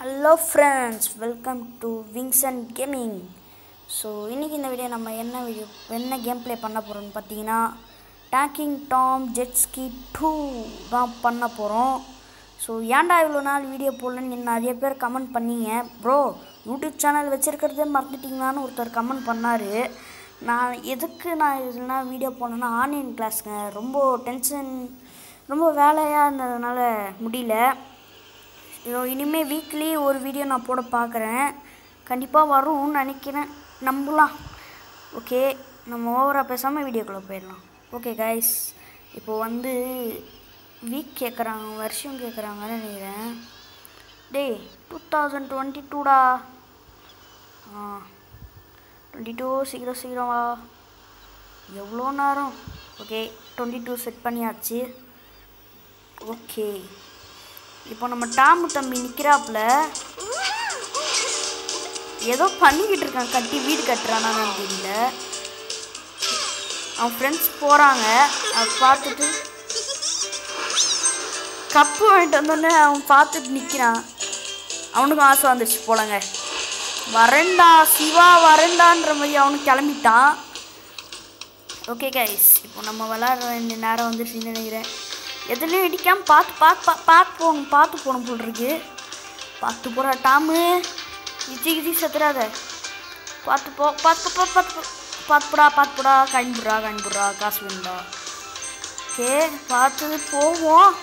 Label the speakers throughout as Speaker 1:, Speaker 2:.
Speaker 1: Hello friends welcome to wings and gaming so இன்றைக்கி இந்த video நம்ம என்ன வீடியோ என்ன கேம் ப்ளே பண்ண போகிறோம்னு பார்த்தீங்கன்னா டேக்கிங் டாம் ஜெட்ஸ்கி டூ தான் பண்ண போகிறோம் ஸோ ஏன்டா இவ்வளோ நாள் வீடியோ போடலன்னு நிறைய பேர் கமெண்ட் பண்ணீங்க ப்ரோ யூடியூப் சேனல் வச்சுருக்கிறதே மறந்துட்டீங்களான்னு ஒருத்தர் கமெண்ட் பண்ணார் நான் எதுக்கு நான் இதெல்லாம் வீடியோ போனேன்னா ஆன்லைன் கிளாஸுங்க ரொம்ப டென்ஷன் ரொம்ப வேலையாக இருந்ததுனால முடியல இதோ இனிமேல் வீக்லி ஒரு வீடியோ நான் போட பார்க்குறேன் கண்டிப்பாக வரும்னு நினைக்கிறேன் நம்பலாம் ஓகே நம்ம ஓவராக பேசாமல் வீடியோக்குள்ளே போயிடலாம் ஓகே கைஸ் இப்போ வந்து வீக் கேட்குறாங்க வருஷம் கேட்குறாங்கன்னு நினைக்கிறேன் டேய் டூ தௌசண்ட் டுவெண்ட்டி டூடா ஆ டுவெண்ட்டி டூ சீக்கிரம் சீக்கிரம் வா எவ்வளோ நேரம் ஓகே டுவெண்ட்டி டூ செட் பண்ணியாச்சு ஓகே இப்போ நம்ம டாமு தம்பி நிற்கிறாப்புல ஏதோ பண்ணிக்கிட்டு இருக்கான் கட்டி வீடு கட்டுறானான்னு தெரியல அவன் ஃப்ரெண்ட்ஸ் போகிறாங்க அதை பார்த்துட்டு கப்பு வாங்கிட்டு வந்தோடனே அவன் பார்த்துட்டு நிற்கிறான் அவனுக்கும் ஆசை வந்துடுச்சு போலங்க வரண்டா சிவா வரண்டான்ற மாதிரி அவனுக்கு கிளம்பிட்டான் ஓகே கைஸ் இப்போ நம்ம விளாட்ற வேண்டிய நேரம் வந்துருச்சுன்னு நினைக்கிறேன் எதுலேயும் இடிக்காமல் பார்த்து பார்த்து பா பார்த்து போகணும் பார்த்து போகணும் போல் இருக்கு பார்த்து போகிற டாமு இச்சி கிச்சி செத்துறாத பார்த்து போ பார்த்து போ பார்த்து போ பார்த்து போடா பார்த்து போடா கணிப்புடா கணிப்புடா காசு வேணுடா ஓகே பார்த்து போவோம்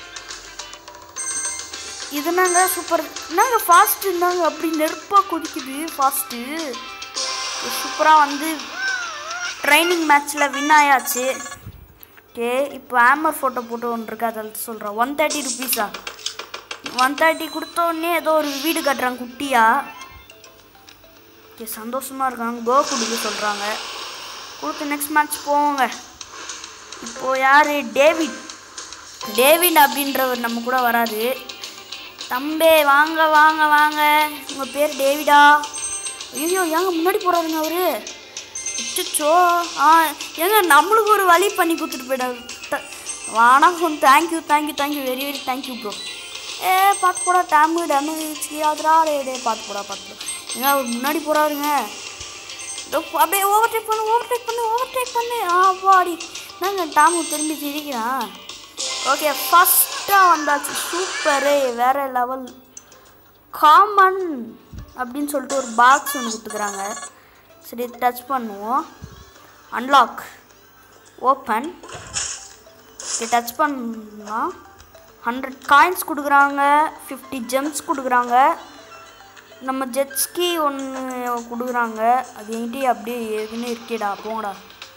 Speaker 1: இது நாங்கள் சூப்பர் என்னங்க ஃபாஸ்ட்டு இருந்தாங்க அப்படி நெருப்பாக கொதிக்குது ஃபாஸ்ட்டு சூப்பராக வந்து ட்ரைனிங் மேட்ச்சில் வின் ஆயாச்சு ஓகே இப்போ ஆமர் ஃபோட்டோ போட்டு ஒன்று இருக்கு அதை சொல்கிறேன் ஒன் தேர்ட்டி ருபீஸா ஒன் தேர்ட்டி கொடுத்த உடனே ஏதோ ஒரு வீடு கட்டுறாங்க குட்டியா ஓகே சந்தோஷமாக இருக்காங்க கோ கொடுக்க சொல்கிறாங்க கொடுத்து நெக்ஸ்ட் மேட்ச் போவோங்க இப்போது யார் டேவிட் டேவிட் அப்படின்றவர் நம்ம கூட வராரு தம்பே வாங்க வாங்க வாங்க உங்கள் பேர் டேவிடா ஐயோ ஏங்க முன்னாடி போகிறாருங்க அவரு அச்சோ ஆ ஏங்க நம்மளுக்கு ஒரு வழி பண்ணி கொடுத்துட்டு போயிடாரு வணக்கம் thank you thank you thank you very very thank you bro ஏ பார்த்து போடா டேமு டேமு சியாதுரா டே டே பார்த்து போடா பார்த்து போடா ஏங்க அவர் முன்னாடி போகிறாருங்க இதோ அப்படியே ஓவர்டேக் பண்ணு ஓவர்டேக் பண்ணு ஓவர்டேக் பண்ணு ஆ பாடி நாங்க டாமு திரும்பி சிரிக்கிறான் ஓகே ஃபஸ்ட்டாக வந்தாச்சு சூப்பரு வேற லெவல் காமன் அப்படின்னு சொல்லிட்டு ஒரு பாக்ஸ் ஒன்று கொடுத்துக்குறாங்க சரி டச் பண்ணுவோம் அன்லாக் ஓப்பன் ஓகே டச் பண்ணால் ஹண்ட்ரட் காயின்ஸ் கொடுக்குறாங்க ஃபிஃப்டி ஜெம்ஸ் கொடுக்குறாங்க நம்ம ஜெட்ஸ்கி ஒன்று கொடுக்குறாங்க அது என்கிட்டயே அப்படியே ஏற்கனவே இருக்கேடா போங்கடா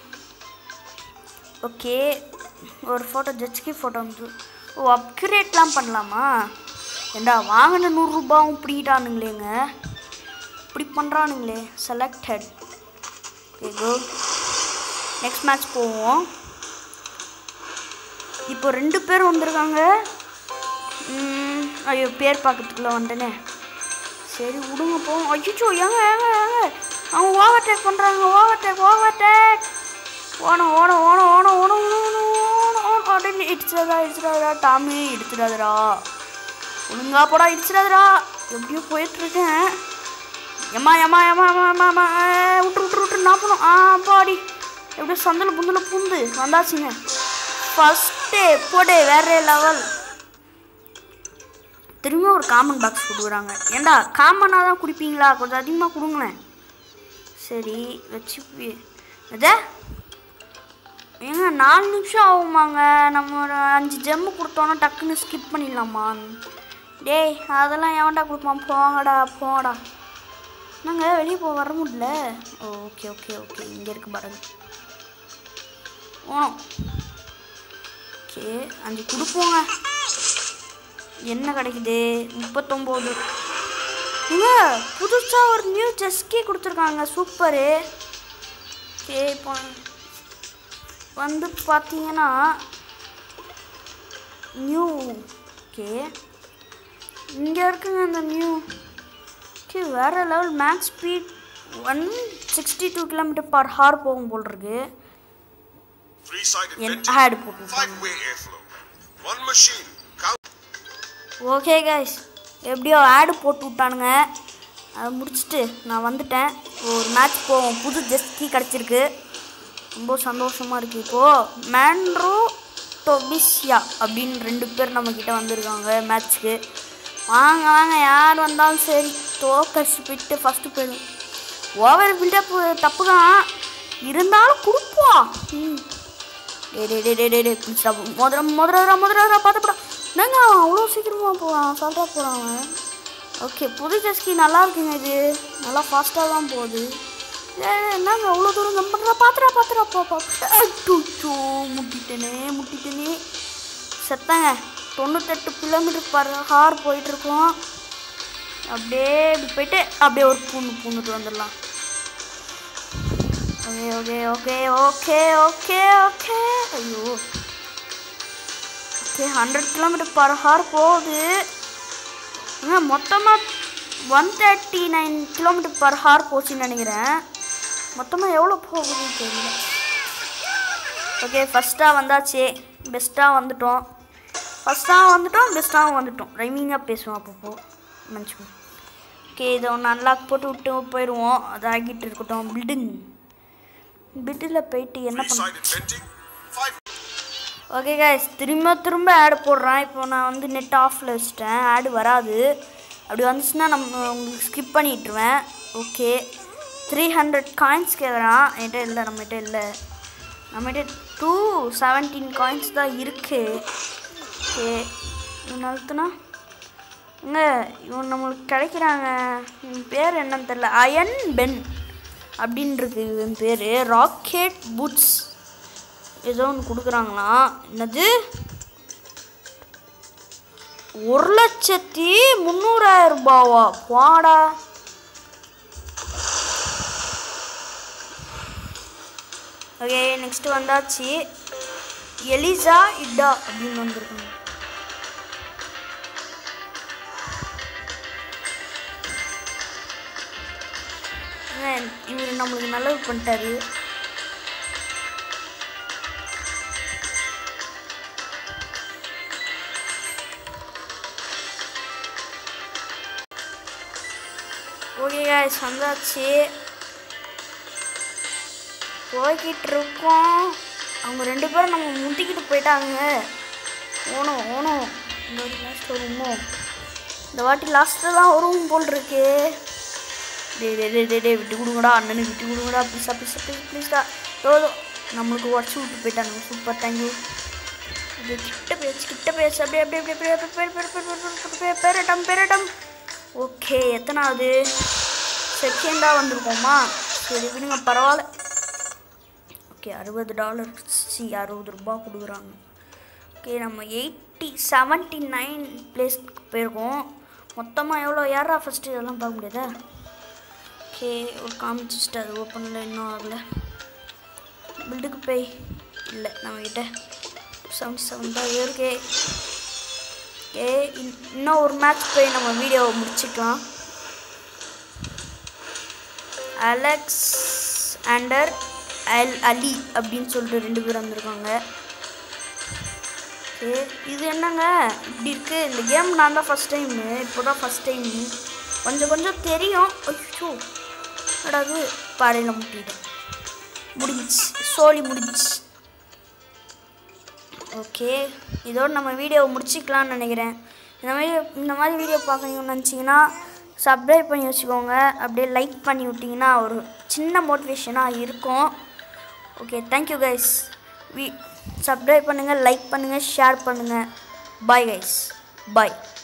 Speaker 1: ஓகே ஒரு ஃபோட்டோ ஜெட்ஸ்கி ஃபோட்டோ வந்து ஓ அப்கிரேட்லாம் பண்ணலாமா ஏண்டா வாங்கின நூறுரூபாவும் பிடிக்கிட்டானுங்களேங்க இப்படி பண்ணுறானுங்களே செலக்டட் கோ நெக்ஸ்ட் மேட்ச் போவோம் இப்போ ரெண்டு பேர் வந்திருக்காங்க ம், ஐயோ பேர் பார்க்கறதுக்குள்ள வந்துட்டேனே சரி விடுங்க போவோம் அய்யோ ஏங்க ஏங்க ஏங்க அவங்க ஓவர் டேக் பண்ணுறாங்க ஓவர் டேக் ஓவர் டேக் ஓணும் ஓணும் ஓணும் ஓணும் ஓணும் ஓணும் ஓணும் ஓணும் அப்படின்னு இடிச்சிடாதா இடிச்சிடாதா டாமி இடிச்சிடாதடா ஒழுங்கா போடா இடிச்சிடாதடா எப்படியோ போயிட்டுருக்கேன் ஏம்மா ஏம்மா ஏம்மா ஏம்மா ஏம்மா ஏம்மா ஏ, விட்டு விட்டு விட்டு நான் போகணும் ஆ பாடி எப்படியோ சந்தில் புந்தில் பூந்து வந்தாச்சுங்க ஃபஸ்ட்டு போடு வேற லெவல் திரும்ப ஒரு காமன் பாக்ஸ் கொடுக்குறாங்க ஏண்டா காமனாக தான் குடிப்பீங்களா கொஞ்சம் அதிகமாக கொடுங்களேன் சரி வச்சு எதை ஏங்க நாலு நிமிஷம் ஆகுமாங்க நம்ம ஒரு அஞ்சு ஜெம்மு கொடுத்தோன்னா டக்குன்னு ஸ்கிப் பண்ணிடலாமா டேய் அதெல்லாம் எவன்டா கொடுப்பான் போங்கடா போங்கடா என்னங்க வெளியே போக வர முடியல ஓகே ஓகே ஓகே இங்கே இருக்கு பாருங்க போனோம் ஓகே அஞ்சு கொடுப்போங்க என்ன கிடைக்குது முப்பத்தொம்போது ஏங்க புதுசாக ஒரு நியூ ஜெஸ்கி கொடுத்துருக்காங்க சூப்பரு ஓகே இப்போ வந்து பார்த்தீங்கன்னா நியூ ஓகே இங்கே இருக்குங்க இந்த நியூ ஓகே வேறு level max speed one sixty two kilometer per hour போகும் போல் இருக்கு
Speaker 2: Three-sided
Speaker 1: என்
Speaker 2: venting,
Speaker 1: ஆட் போட்டு
Speaker 2: five-way airflow, one machine. Count
Speaker 1: okay guys எப்படியோ ஆடு போட்டு விட்டானுங்க அதை முடிச்சுட்டு நான் வந்துட்டேன் ஒரு மேட்ச் போவோம் புது ஜெஸ்கி கிடச்சிருக்கு ரொம்ப சந்தோஷமாக இருக்குது இப்போது மேண்ட்ரோ டொபிஷியா அப்படின்னு ரெண்டு பேர் நம்மக்கிட்ட வந்திருக்காங்க மேட்ச்க்கு வாங்க வாங்க யார் வந்தாலும் சரி தோக்கடிச்சு போயிட்டு ஃபஸ்ட்டு போயிடும் ஓவர் பில்டப் தப்பு தான் இருந்தாலும் கொடுப்போம் ம் டே டே டே டே டே டே பிடிச்சா முதல்ல முதல்ல முதல்ல பார்த்துப்படா என்னங்க அவன் அவ்வளோ சீக்கிரமாக போகிறான் சொல்கிறா போகிறான் அவன் ஓகே புது ஜஸ்கி நல்லா இருக்குங்க இது நல்லா ஃபாஸ்ட்டாக தான் போகுது ஏ என்னங்க அவ்வளோ தூரம் நம்புறா பார்த்துடா பார்த்துடா பாப்பா டூச்சோ முட்டிட்டேனே முட்டிட்டேனே செத்தங்க தொண்ணூத்தெட்டு கிலோமீட்டர் பர் ஹார் போயிட்டுருக்கோம் அப்படியே இப்படி போயிட்டு அப்படியே ஒரு பூண்டு பூண்டுட்டு வந்துடலாம் okay okay okay okay okay okay ஐயோ okay hundred kilometer per hour போகுது ஏங்க மொத்தமாக one thirty nine kilometer per hour போச்சுன்னு நினைக்கிறேன் மொத்தமாக எவ்வளோ போகுதுன்னு தெரியல ஓகே ஃபஸ்ட்டாக வந்தாச்சு பெஸ்ட்டாக வந்துட்டோம் ஃபஸ்ட்டாக வந்துட்டோம் பெஸ்ட்டாகவும் வந்துட்டோம் ரைமிங்காக பேசுவோம் அப்பப்போ மன்னிச்சுக்கோ ஓகே இதை ஒன்று அன்லாக் போட்டு விட்டு போயிடுவோம் அது ஆகிட்டு இருக்கட்டும் பில்டிங் பில்டில் போயிட்டு என்ன
Speaker 2: Three
Speaker 1: பண்ண
Speaker 2: sided vending. Five.
Speaker 1: Okay guys திரும்ப திரும்ப ஆடு போடுறேன் இப்போ நான் வந்து நெட் ஆஃபில் வச்சிட்டேன் ஆடு வராது அப்படி வந்துச்சுன்னா நம்ம உங்களுக்கு ஸ்கிப் பண்ணிட்டுருவேன் ஓகே த்ரீ ஹண்ட்ரட் காயின்ஸ் கேட்குறான் என்கிட்ட இல்லை நம்மகிட்ட இல்லை நம்மகிட்ட டூ செவன்டீன் காயின்ஸ் தான் இருக்குது ஓகே இவன் அழுத்துனா இங்க இவன் நம்மளுக்கு கிடைக்கிறாங்க இவன் பேர் என்னன்னு தெரில அயன் பென் அப்படின்றது இவன் பேர் ராக்கெட் பூட்ஸ் ஏதோ ஒன்று கொடுக்குறாங்களா என்னது ஒரு லட்சத்தி முந்நூறாயிரம் ரூபாவா வாடா ஓகே நெக்ஸ்ட் வந்தாச்சு எலிசா இட்டா அப்படின்னு வந்திருக்காங்க ஏங்க, இவர் நம்மளுக்கு நல்லது பண்ணிட்டாரு ஓகே guys வந்தாச்சு போய்கிட்டு இருக்கோம் அவங்க ரெண்டு பேரும் நம்ம முட்டிக்கிட்டு போயிட்டாங்க ஓணும் ஓணும் இந்த வாட்டி லாஸ்ட் வருமோ இந்த வாட்டி லாஸ்ட்டில் தான் வரும் போல் இருக்கு டே டே டே டே டே விட்டு கொடுங்கடா அண்ணனுக்கு விட்டு கொடுங்கடா ப்ளீஸா ப்ளீஸா ப்ளீஸ் ப்ளீஸ்டா தோதோ நம்மளுக்கு உடச்சி விட்டு போயிட்டாங்க சூப்பர் தேங்க்யூ இது கிட்ட பேச்சு கிட்ட பேச்சு அப்படியே அப்படியே அப்படியே அப்படியே பேர் பேர் பேர் பேர் பேர் பேர் பேரட்டம் பேரட்டம் ஓகே எத்தனாவது செகண்டாக வந்திருக்கோமா சரி விடுங்க பரவாயில்ல ஓகே அறுபது டாலர் சி அறுபது ரூபாய் கொடுக்குறாங்க ஓகே நம்ம எயிட்டி செவன்ட்டி நைன் பிளேஸ்க்கு போயிருக்கோம் மொத்தமாக எவ்வளோ யாரா ஃபஸ்ட்டு இதெல்லாம் பார்க்க முடியாதா ஓகே ஒரு காமிச்சிட்டு அது ஓப்பனில் இன்னும் ஆகலை பில்டுக்கு போய் இல்லை நம்மக்கிட்ட செவன்டி செவன் தான் இருக்கு ஓகே இன்னும் ஒரு மேட்ச் போய் நம்ம வீடியோவை முடிச்சுக்கலாம் அலெக்ஸ் அண்டர் அல் அலி அப்படின்னு சொல்லிட்டு ரெண்டு பேர் வந்திருக்காங்க ஓகே இது என்னங்க இப்படி இருக்குது இந்த கேம் நான் தான் ஃபஸ்ட் டைமு இப்போ தான் ஃபஸ்ட் டைம் கொஞ்சம் கொஞ்சம் தெரியும் ஐயோ அடாது பாறையில் முட்டிட்டேன் முடிஞ்சிச்சு சோழி முடிஞ்சிச்சு ஓகே இதோட நம்ம வீடியோவை முடிச்சிக்கலாம்னு நினைக்கிறேன் இந்த மாதிரி இந்த மாதிரி வீடியோ பார்க்கணும்னு நினச்சிங்கன்னா சப்ஸ்கிரைப் பண்ணி வச்சுக்கோங்க அப்படியே லைக் பண்ணி விட்டிங்கன்னா ஒரு சின்ன மோட்டிவேஷனாக இருக்கும் okay thank you guys we subscribe பண்ணுங்கள் லைக் பண்ணுங்கள் ஷேர் பண்ணுங்கள் பாய் கைஸ் பாய்